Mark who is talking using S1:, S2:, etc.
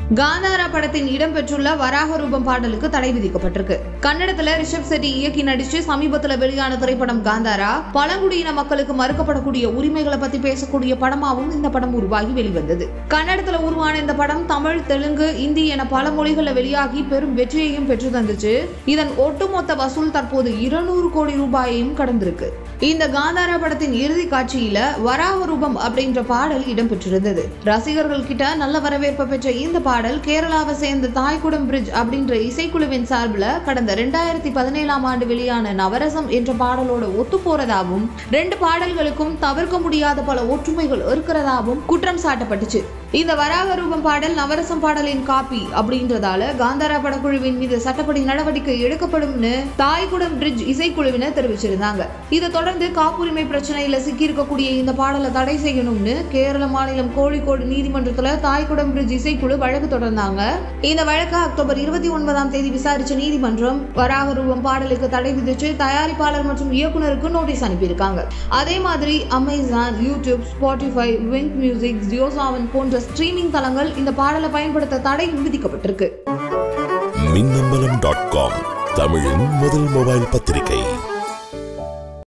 S1: காந்தாரா படத்தின் இடம்பெற்றுள்ள வராக ரூபம் பாடலுக்கு தடை விதிக்கப்பட்டிருக்கு கன்னடத்துல ரிஷப் செட்டி இயக்கி நடிச்சு சமீபத்துல வெளியான திரைப்படம் காந்தாரா பழங்குடியின மக்களுக்கு மறுக்கப்படக்கூடிய உரிமைகளை பத்தி பேசக்கூடிய படமாகவும் இந்த படம் உருவாகி வெளிவந்தது கன்னடத்துல உருவான இந்த படம் தமிழ் தெலுங்கு இந்தி என பல மொழிகள்ல வெளியாகி பெரும் வெற்றியையும் பெற்று தந்துச்சு இதன் ஒட்டுமொத்த வசூல் தற்போது இருநூறு கோடி ரூபாயையும் கடந்திருக்கு இந்த காந்தாரா படத்தின் இறுதி காட்சியில வராக ரூபம் அப்படின்ற பாடல் இடம்பெற்றிருந்தது ரசிகர்கள் கிட்ட நல்ல வரவேற்பை பெற்ற இந்த பாடல் கேரளாவை சேர்ந்த தாய்குடம் பிரிட்ஜ் அப்படின்ற இசைக்குழுவின் சார்பில் கடந்த ரெண்டாயிரத்தி பதினேழாம் ஆண்டு வெளியான நவரசம் என்ற பாடலோட ஒத்து போறதாகவும் ரெண்டு பாடல்களுக்கும் தவிர்க்க முடியாத பல ஒற்றுமைகள் இருக்கிறதாகவும் குற்றம் சாட்டப்பட்டுச்சு இந்த வராக ரூபம் பாடல் நவரசம் பாடலின் காப்பி அப்படின்றதால காந்தாரா படக்குழுவின் மீது சட்டப்படி நடவடிக்கை எடுக்கப்படும்னு தாய்குடம் பிரிட்ஜ் இசைக்குழுவினர் தெரிவிச்சிருந்தாங்க இதை தொடர்ந்து காப்புரிமை பிரச்சனையில சிக்கியிருக்கக்கூடிய இந்த பாடலை தடை செய்யணும்னு கேரள மாநிலம் கோழிக்கோடு நீதிமன்றத்துல தாய்குடம் பிரிட்ஜ் இசைக்குழு வழக்கு தொடர்ந்தாங்க இந்த வழக்கை அக்டோபர் இருபத்தி ஒன்பதாம் தேதி விசாரிச்ச நீதிமன்றம் வராக ரூபம் பாடலுக்கு தடை விதிச்சு தயாரிப்பாளர் மற்றும் இயக்குனருக்கு நோட்டீஸ் அனுப்பியிருக்காங்க அதே மாதிரி Amazon YouTube Spotify Wynk music Jio Saavn போன்ற ஸ்ட்ரீமிங் தளங்கள் இந்த பாடலை பயன்படுத்த தடை விதிக்கப்பட்டிருக்கு
S2: மின்னம்பலம் டாட் காம் தமிழின் முதல் மொபைல் பத்திரிகை